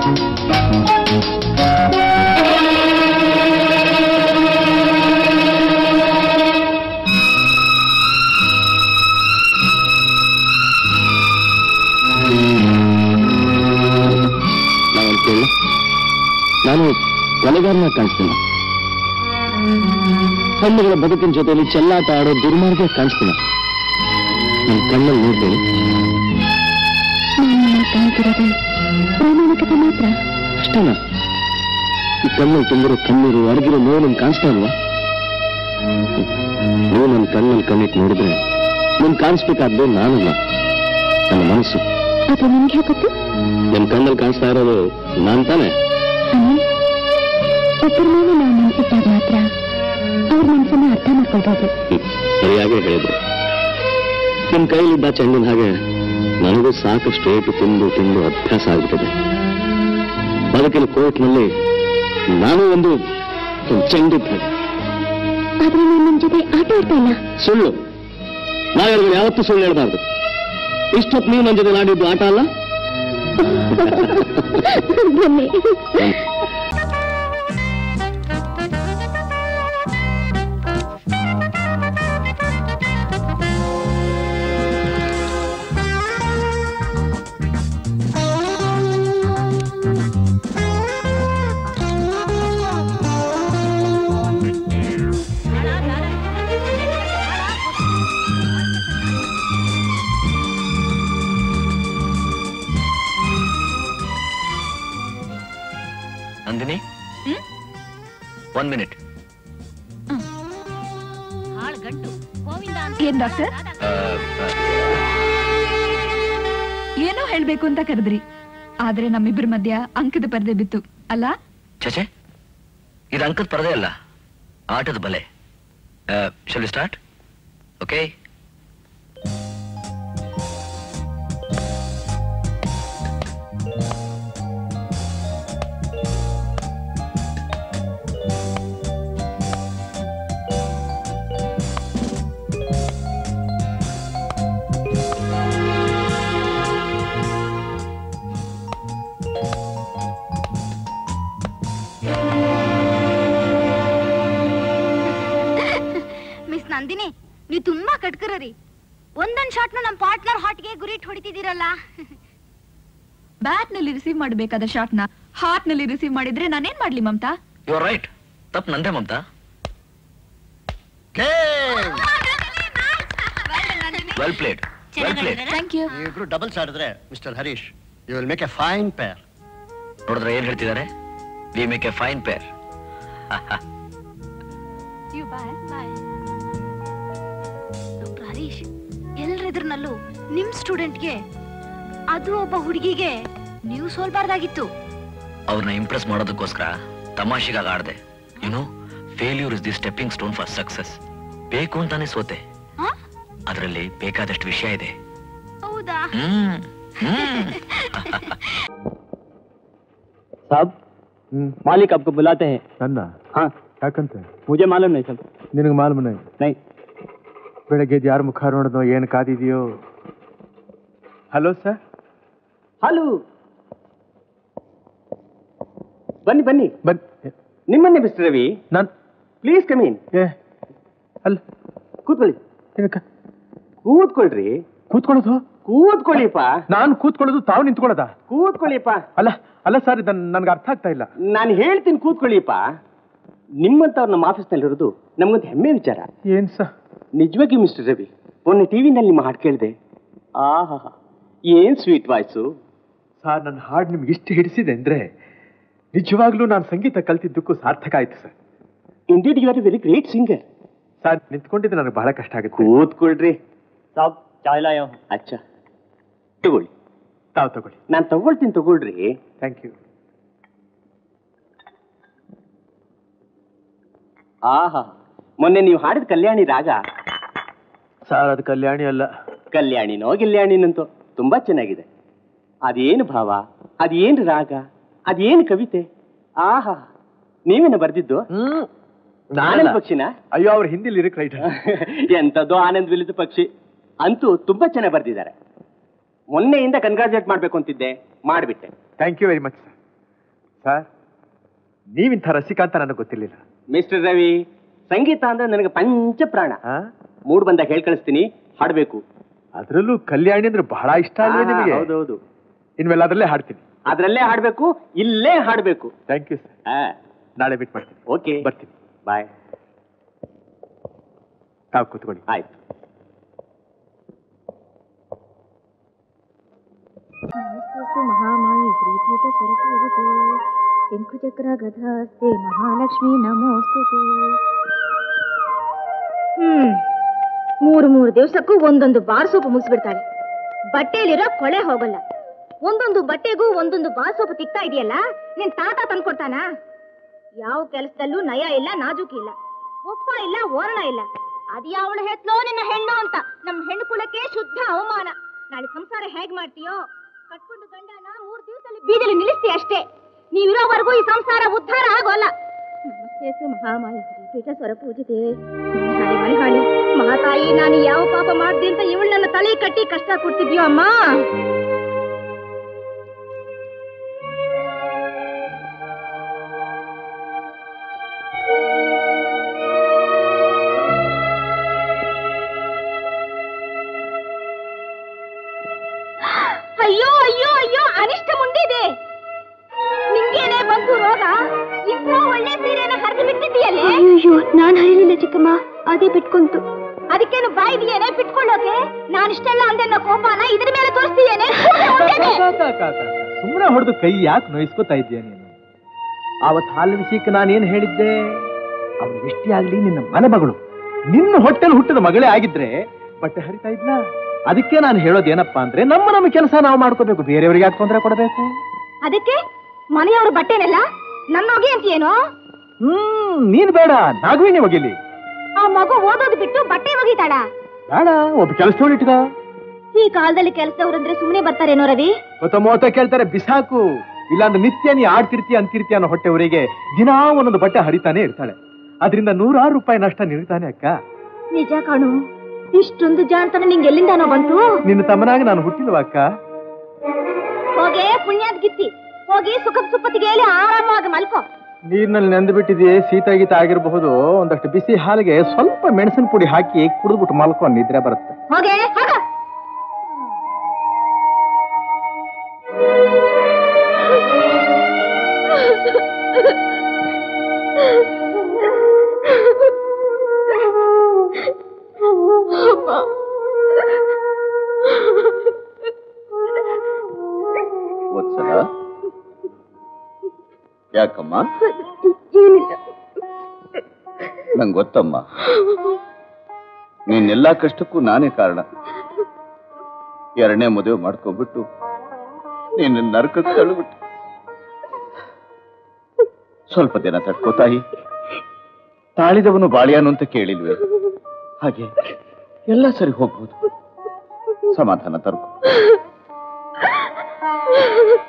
ನಾವೊಂದು ಕೇಳಿ ನಾನು ಕೊಲೆಗಾರನ ಕಾಣಿಸ್ತೀನಿ ಹೆಣ್ಣುಗಳ ಬದುಕಿನ ಜೊತೆಯಲ್ಲಿ ಚೆಲ್ಲಾಟ ಆಡೋ ದುರ್ಮಾರ್ಗ ಕಾಣಿಸ್ತೀನಿ ನನ್ನ ಕಣ್ಣಲ್ಲಿ ನೋಡ್ಬೇಡಿ ನಾನು ಕಾಣ್ತಿರೋದು ಪ್ರಾಮಾಣಿಕತೆ ಮಾತ್ರ ಅಷ್ಟೇನಾ ಈ ಕಣ್ಣಲ್ಲಿ ತುಂಬಿರೋ ಕಣ್ಣೀರು ಅಡಗಿರೋ ನೋವು ನಿಮ್ಗೆ ಕಾಣಿಸ್ತಾ ಇಲ್ವಾ ನೀವು ನನ್ನ ಕಣ್ಣಲ್ಲಿ ಕಣ್ಣಿಟ್ಟು ನೋಡಿದ್ರೆ ನಿಮ್ಗೆ ಕಾಣಿಸ್ಬೇಕಾದ್ದು ನಾನಲ್ಲ ನನ್ನ ಮನಸ್ಸು ಅದು ನಿಮ್ಗೆ ಗೊತ್ತು ನಿಮ್ ಕಣ್ಣಲ್ಲಿ ಕಾಣಿಸ್ತಾ ಇರೋದು ನಾನ್ ತಾನೆ ಅನಿಲ್ ಒಬ್ಬರ ಮೇಲೆ ನಾವು ಮನ್ಸಿಟ್ಟಾಗ ಮಾತ್ರ ಅವ್ರ ಮನ್ಸನ್ನ ಅರ್ಥ ಮಾಡ್ಕೊಳ್ಬೋದು ಹ್ಮ್. ಸರಿಯಾಗಿ ಹೇಳಿದ್ರು ನಿಮ್ ಕೈಲಿದ್ದ ಚೆಂಡಿನ ಹಾಗೆ ನನಗೂ ಸಾಕಷ್ಟು ಏಟು ತಿಂದು ತಿಂದು ಅಭ್ಯಾಸ ಆಗ್ಬಿಟ್ಟಿದೆ ಬದುಕಿನ ಕೋರ್ಟ್ನಲ್ಲಿ ನಾನು ಒಂದು ಒಂದು ಚೆಂಡಿದ್ದ ಹಾಗೆ ಆದ್ರೆ ನಾನು ನಿಮ್ ಜೊತೆ ಆಟ ಆಡ್ತಾ ಇಲ್ಲ ಸುಳ್ಳು ನಾವೆಲ್ಲರೂ ಯಾವತ್ತೂ ಸುಳ್ಳು ಹೇಳ್ಬಾರ್ದು ಇಷ್ಟೊತ್ತು ನೀವು ನನ್ನ ಜೊತೆ ಆಡಿದ್ದು ಆಟ ಅಲ್ಲ ಬನ್ನಿ ನಂದಿನಿ ಒನ್ ಮಿನಿಟ್ ಏನ್ ಡಾಕ್ಟರ್ ಏನೋ ಹೇಳ್ಬೇಕು ಅಂತ ಕರೆದ್ರಿ ಆದ್ರೆ ನಮ್ಮಿಬ್ಬರ ಮಧ್ಯ ಅಂಕದ ಪರದೆ ಬಿತ್ತು ಅಲ್ಲ ಚಚೆ ಇದು ಅಂಕದ ಪರದೆ ಅಲ್ಲ ಆಟದ ಬಲೆ shall start okay miss Nandini ನೀವು ತುಂಬಾ ಕಟ್ಕರರಿ ಒಂದೊಂದ್ ಶಾಟ್ ನಮ್ ಪಾರ್ಟ್ನರ್ ಹಾಟ್ಗೆ ಗುರಿ ಇಟ್ಟು ಹೊಡಿತಿದ್ದೀರಲ್ಲ ಬ್ಯಾಟ್ ನಲ್ಲಿ ರಿಸೀವ್ ಮಾಡಬೇಕಾದ ಶಾಟ್ ನ ಹಾರ್ಟ್ ನಲ್ಲಿ ರಿಸೀವ್ ಮಾಡಿದ್ರೆ ನಾನೇನ್ ಮಾಡ್ಲಿ ಮಮತಾ ಯು ಆರ್ ರೈಟ್ ತಪ್ಪು ನಂದೇ Mamata well played well played thank you ನೀವಿಬ್ರು ಡಬಲ್ಸ್ ಆಡಿದ್ರೆ Mister Harish you will make a fine pair ನೋಡಿದ್ರೆ ಏನ್ ಹೇಳ್ತಿದ್ದಾರೆ we make a fine pair doctor Harish ಎಲ್ರೆದ್ರನಲ್ಲೂ ನಿಮ್ ಸ್ಟೂಡೆಂಟ್ಗೆ ಅದು ಒಬ್ಬ ಹುಡುಗಿಗೆ ನೀವು ಸೋಲ್ಬಾರ್ದಾಗಿತ್ತು ಅವ್ರನ್ನ ಇಂಪ್ರೆಸ್ ಮಾಡೋದಕ್ಕೋಸ್ಕರ ತಮಾಷೆಗಾಗಿ ಆಡ್ದೆ you know failure is the stepping stone for success ಬೇಕು ಅಂತಾನೆ ಸೋತೆ ಹಾ? ಅದರಲ್ಲಿ ಬೇಕಾದಷ್ಟು ವಿಷಯ ಇದೆ ಹೌದಾ ಹ್ಮ್ ಹ್ಮ್ ಸಾಬ್ ಮಾಲಿಕ್ आपको बुलाते हैं ನನ್ನ हाँ ಯಾಕಂತೆ मुझे मालूम नहीं सब ನಿನಗೆ ಮಾಲ್ಮನೆ नहीं ಬೆಳಗ್ಗೆ ಯಾರ ಮುಖ ನೋಡಿದ್ನೋ ಏನು ಕಾದಿದೆಯೋ ಹಲೋ ಸರ್ ಹಲೋ ಬನ್ನಿ ಬನ್ನಿ ಬನ್ ನಿಮ್ಮನ್ನೇ ಮಿಸ್ಟರ್ ರವಿ ನಾನು ಪ್ಲೀಸ್ ಕಮೀನ್ ಏ ಅಲ್ಲ ಕೂತ್ಕೊಳ್ಳಿ ಏನಕ್ಕ ಕೂತ್ಕೊಳ್ರಿ ಕೂತ್ಕೊಳ್ಳೋದು ಕೂತ್ಕೊಳ್ಳಿಪ್ಪ ನಾನು ಕೂತ್ಕೊಳ್ಳೋದು ತಾವು ನಿಂತ್ಕೊಳ್ಳೋದ ಕೂತ್ಕೊಳ್ಳಿಪ್ಪ ಅಲ್ಲ ಅಲ್ಲ ಸರ್ ಇದು ನನ್ಗೆ ಅರ್ಥ ಆಗ್ತಾ ಇಲ್ಲ ನಾನು ಹೇಳ್ತೀನಿ ಕೂತ್ಕೊಳ್ಳಿಪ್ಪ ನಿಮ್ಮಂತವ್ರು ನಮ್ಮ ಆಫೀಸ್ನಲ್ಲಿರೋದು ನಮ್ಗೊಂದು ಹೆಮ್ಮೆ ವಿಚಾರ ಏನ್ ಸರ್ ನಿಜವಾಗಿ ಮಿಸ್ಟರ್ ರವಿ ಮೊನ್ನೆ ಟಿವಿನಲ್ಲಿ ನಿಮ್ಮ ಹಾಡು ಕೇಳಿದೆ ಆಹಾ ಏನ್ ಸ್ವೀಟ್ ವಾಯ್ಸು ಸರ್ ನನ್ನ ಹಾಡು ನಿಮ್ಗೆ ಇಷ್ಟು ಹಿಡಿಸಿದೆ ಅಂದ್ರೆ ನಿಜವಾಗ್ಲೂ ನಾನು ಸಂಗೀತ ಕಲ್ತಿದ್ದಕ್ಕೂ ಸಾರ್ಥಕ ಆಯ್ತು sir indeed you are a very great singer sir ನಿಂತ್ಕೊಂಡಿದ್ದು ನನಗೆ ಬಹಳ ಕಷ್ಟ ಆಗುತ್ತೆ ಕೂತ್ಕೊಳ್ರಿ ಸಾಬ್ ಚಾಯ್ ಲಾಯೋ ಅಚ್ಚ ತಗೊಳ್ಳಿ ತಾವು ತಗೊಳ್ಳಿ ನಾನು ತಗೊಳ್ತೀನಿ ತಗೊಳ್ರಿ ಥ್ಯಾಂಕ್ ಯು ಆಹಾ ಮೊನ್ನೆ ನೀವು ಹಾಡಿದ ಕಲ್ಯಾಣಿ ರಾಗ ಸರ್ ಅದು ಕಲ್ಯಾಣಿ ಅಲ್ಲ ಕಲ್ಯಾಣಿನೋ ಗಿಲ್ಯಾಣಿನಂತೋ ತುಂಬಾ ಚೆನ್ನಾಗಿದೆ ಅದೇನು ಭಾವ ಅದೇನು ರಾಗ ಅದೇನು ಕವಿತೆ ಆಹಾ ನೀವೇನ ಬರ್ದಿದ್ದು ಆನಂದ್ ಪಕ್ಷಿನ ಅಯ್ಯೋ ಅವ್ರ ಹಿಂದಿ ಲಿರಿಕ್ ರೈಟರ್ ಎಂತದ್ದು ಆನಂದ್ ವಿಲಿತ ಪಕ್ಷಿ ಅಂತೂ ತುಂಬಾ ಚೆನ್ನಾಗಿ ಬರ್ದಿದ್ದಾರೆ ಮೊನ್ನೆಯಿಂದ ಕನ್ಗ್ರಾಜುಲೇಟ್ ಮಾಡ್ಬೇಕು ಅಂತಿದ್ದೆ ಮಾಡ್ಬಿಟ್ಟೆ thank you very much sir sir ನೀವಿಂಥ ರಸಿಕ ಅಂತ ನನಗೆ ಗೊತ್ತಿರಲಿಲ್ಲ ಮಿಸ್ಟರ್ ರವಿ ಸಂಗೀತ ಅಂದ್ರೆ ನನಗೆ ಪಂಚ ಪ್ರಾಣ ಆ? ಮೂಡ್ ಬಂದಾಗ ಹೇಳ್ ಕಳಿಸ್ತೀನಿ ಹಾಡ್ಬೇಕು ಅದ್ರಲ್ಲೂ ಕಲ್ಯಾಣಿ ಅಂದ್ರೆ ಬಹಳ ಇಷ್ಟ ಅಲ್ವೇ ನಿಮಗೆ ಹೌದೌದು ಇನ್ಮೇಲೆ ಅದರಲ್ಲೇ ಹಾಡ್ತೀನಿ ಅದ್ರಲ್ಲೇ ಹಾಡ್ಬೇಕು ಇಲ್ಲೇ ಹಾಡ್ಬೇಕು ಥ್ಯಾಂಕ್ ಯು ಸರ್ ನಾಳೆ ಬಿಟ್ಟು ಮಾಡ್ತೀನಿ ಓಕೆ ಬರ್ತೀನಿ ಬಾಯ್ ತಾವು ಕೂತ್ಕೊಳ್ಳಿ ಆಯ್ತು ನಮಸ್ತೆಸ್ತು ಮಹಾಮಾಯಿ ಶ್ರೀಪೀಠ ಸ್ವರಪೂಜಿತೆ ಶಂಖುಚಕ್ರ ಗದಾಸ್ತೆ ಮಹಾಲಕ್ಷ್ಮಿ ನಮೋಸ್ತುತೆ ಹ್ಮ್ ಮೂರು ಮೂರು ದಿವಸಕ್ಕೂ ಒಂದೊಂದು ಬಾರ್ ಸೋಪು ಮುಗಿಸ್ಬಿಡ್ತಾಳೆ ಬಟ್ಟೆಯಲ್ಲಿರೋ ಕೊಳೆ ಹೋಗಲ್ಲ ಒಂದೊಂದು ಬಟ್ಟೆಗೂ ಒಂದೊಂದು ಬಾರ್ ಸೋಪು ತಿಕ್ತಾ ಇದೆಯಲ್ಲ ನಿನ್ ತಾತ ತಂದ್ಕೊಡ್ತಾನ ಯಾವ ಕೆಲಸದಲ್ಲೂ ನಯ ಇಲ್ಲ ನಾಜೂಕಿ ಇಲ್ಲ ಒಪ್ಪ ಇಲ್ಲ ಓರಣ ಇಲ್ಲ ಅದ್ಯಾವಳು ಹೆತ್ಲೋ ನಿನ್ನ ಹೆಣ್ಣು ಅಂತ ನಮ್ಮ ಹೆಣ್ಣು ಕುಲಕ್ಕೆ ಶುದ್ಧ ಅವಮಾನ ನಾಳೆ ಸಂಸಾರ ಹೇಗ್ ಮಾಡ್ತೀಯೋ ಕಟ್ಕೊಂಡು ಗಂಡನ ಮೂರ್ ದಿವಸದಲ್ಲಿ ಬೀದಿಲಿ ನಿಲ್ಲಿಸ್ತೀಯ ಅಷ್ಟೇ ನೀವಿರೋವರೆಗೂ ಈ ಸಂಸಾರ ಉದ್ಧಾರ ಆಗೋಲ್ಲ ನಮಸ್ತೆ ಮಹಾಮಾಯಿ ಪೀಠ ಸ್ವರ ಪೂಜಿತೆ ಹಾಳಿ ಹಾಳಿ ಹಾಳಿ ಮಹಾತಾಯಿ ನಾನು ಯಾವ ಪಾಪ ಮಾಡ್ದೆ ಅಂತ ಇವಳು ನನ್ನ ತಲೆ ಕಟ್ಟಿ ಕಷ್ಟ ಕೊಡ್ತಿದ್ಯೋ ಅಮ್ಮ ಅಯ್ಯೋ ಅಯ್ಯೋ ಅಯ್ಯೋ ಅನಿಷ್ಟ ಮುಂದಿದೆ ನಿಂಗೇನೆ ಬಂತು ರೋಗ ಇಂಥ ಒಳ್ಳೆ ಸೀರೆನ ಹರಿದು ಬಿಟ್ಟಿದ್ದೀಯಲ್ಲೇ ಅಯ್ಯೋ ನಾನ್ ಹರಿಲಿಲ್ಲ ಚಿಕ್ಕಮ್ಮ ಅದೇ ಬಿಟ್ಕೊಂತು ಅದಕ್ಕೇನು ಬಾಯಿದೆಯೇನೆ ಬಿಟ್ಕೊಳ್ಳೋಕೆ ನಾನಿಷ್ಟೆಲ್ಲ ಅಂದೆ ಅನ್ನೋ ಕೋಪನ ಇದ್ರ ಮೇಲೆ ತೋರಿಸ್ತೀಯೇನೆ ಸುಮ್ಮನೆ ಹೊಡೆದು ಕೈ ಯಾಕೆ ನೋಯಿಸ್ಕೋತಾ ಇದ್ದೀಯ ನೀನು ಆವತ್ ಹಾಲು ವಿಷಯಕ್ಕೆ ನಾನೇನ್ ಹೇಳಿದ್ದೆ ಅವನು ಎಷ್ಟೇ ಆಗ್ಲಿ ನಿನ್ನ ಮನೆ ಮಗಳು ನಿನ್ನ ಹೊಟ್ಟೆಲ್ ಹುಟ್ಟಿದ ಮಗಳೇ ಆಗಿದ್ರೆ ಬಟ್ಟೆ ಹರಿತಾ ಇದ್ಲ ಅದಕ್ಕೆ ನಾನು ಹೇಳೋದೇನಪ್ಪಾ ಅಂದ್ರೆ ನಮ್ಮ ನಮ್ಮ ಕೆಲಸ ನಾವು ಮಾಡ್ಕೋಬೇಕು ಬೇರೆಯವ್ರಿಗೆ ಯಾಕೆ ತೊಂದರೆ ಕೊಡಬೇಕು ಅದಕ್ಕೆ ಮನೆಯವರು ಬಟ್ಟೆನೆಲ್ಲ ನನ್ನ ಹೋಗಿ ಅಂತೀಯೇನೋ ಹ್ಮ್ ನೀನ್ ಬೇಡ ನಾಗವೇಣಿ ಒಗಿಲಿ ಆ ಮಗು ಓದೋದು ಬಿಟ್ಟು ಬಟ್ಟೆ ಒಗಿತಾಳ ಬೇಡ ಒಬ್ಬ ಕೆಲಸದವಳು ಇಟ್ಕ ಈ ಕಾಲದಲ್ಲಿ ಕೆಲಸದವ್ರಂದ್ರೆ ಸುಮ್ಮನೆ ಬರ್ತಾರೇನೋ ರವಿ ಮತ್ತ ಮೂವತ್ತ ಕೇಳ್ತಾರೆ ಬಿಸಾಕು ಇಲ್ಲಾಂದ್ರೆ ನಿತ್ಯ ನೀ ಆಡ್ತಿರ್ತೀಯ ಅಂತಿರ್ತೀಯ ಅನ್ನೋ ಹೊಟ್ಟೆವರೆಗೆ ದಿನಾ ಒಂದೊಂದು ಬಟ್ಟೆ ಹರಿತಾನೆ ಇರ್ತಾಳೆ ಅದರಿಂದ ನೂರಾರು ರೂಪಾಯಿ ನಷ್ಟ ನಿಲ್ತಾನೆ ಅಕ್ಕ ನಿಜ ಕಾಣು ಇಷ್ಟೊಂದು ಜಾಣತನ ನಿಂಗೆ ಎಲ್ಲಿಂದಾನೋ ಬಂತು ನಿನ್ನ ತಮ್ಮನಾಗ ನಾನು ಹುಟ್ಟಿಲ್ವಾ ಅಕ್ಕ ಹೋಗೆ ಪುಣ್ಯಾದ್ ಗಿತ್ತಿ ಹೋಗಿ ಸುಖದ ಸುಪ್ಪತ್ತಿಗೆ ಹೇಳಿ ಆರಾಮವಾಗಿ ಮಲ್ಕೋ ನೀರಿನಲ್ಲಿ ನೆಂದು ಬಿಟ್ಟಿದೆಯೇ ಶೀತ ಗೀತ ಆಗಿರಬಹುದು ಒಂದಷ್ಟು ಬಿಸಿ ಹಾಲಿಗೆ ಸ್ವಲ್ಪ ಮೆಣಸಿನ ಪುಡಿ ಹಾಕಿ ಕುಡಿದ್ಬಿಟ್ಟು ಮಲ್ಕೊ ನಿದ್ರೆ ಬರುತ್ತೆ ಹೋಗೆ ಹೋಗ ವತ್ಸಲ ಯಾಕಮ್ಮ ನಂಗೆ ಗೊತ್ತಮ್ಮ ನೀನೆಲ್ಲಾ ಕಷ್ಟಕ್ಕೂ ನಾನೇ ಕಾರಣ ಎರಡನೇ ಮದುವೆ ಮಾಡ್ಕೊಂಡ್ಬಿಟ್ಟು ನೀನು ನರಕಕ್ಕೆ ತಳ್ಳಿಬಿಟ್ಟು ಸ್ವಲ್ಪ ದಿನ ತಡ್ಕೋ ತಾಯಿ ತಾಳಿದವನು ಬಾಳಿಯಾನು ಅಂತ ಕೇಳಿಲ್ವೇ ಹಾಗೆ ಎಲ್ಲ ಸರಿ ಹೋಗ್ಬೋದು ಸಮಾಧಾನ ತರ್ಕೋ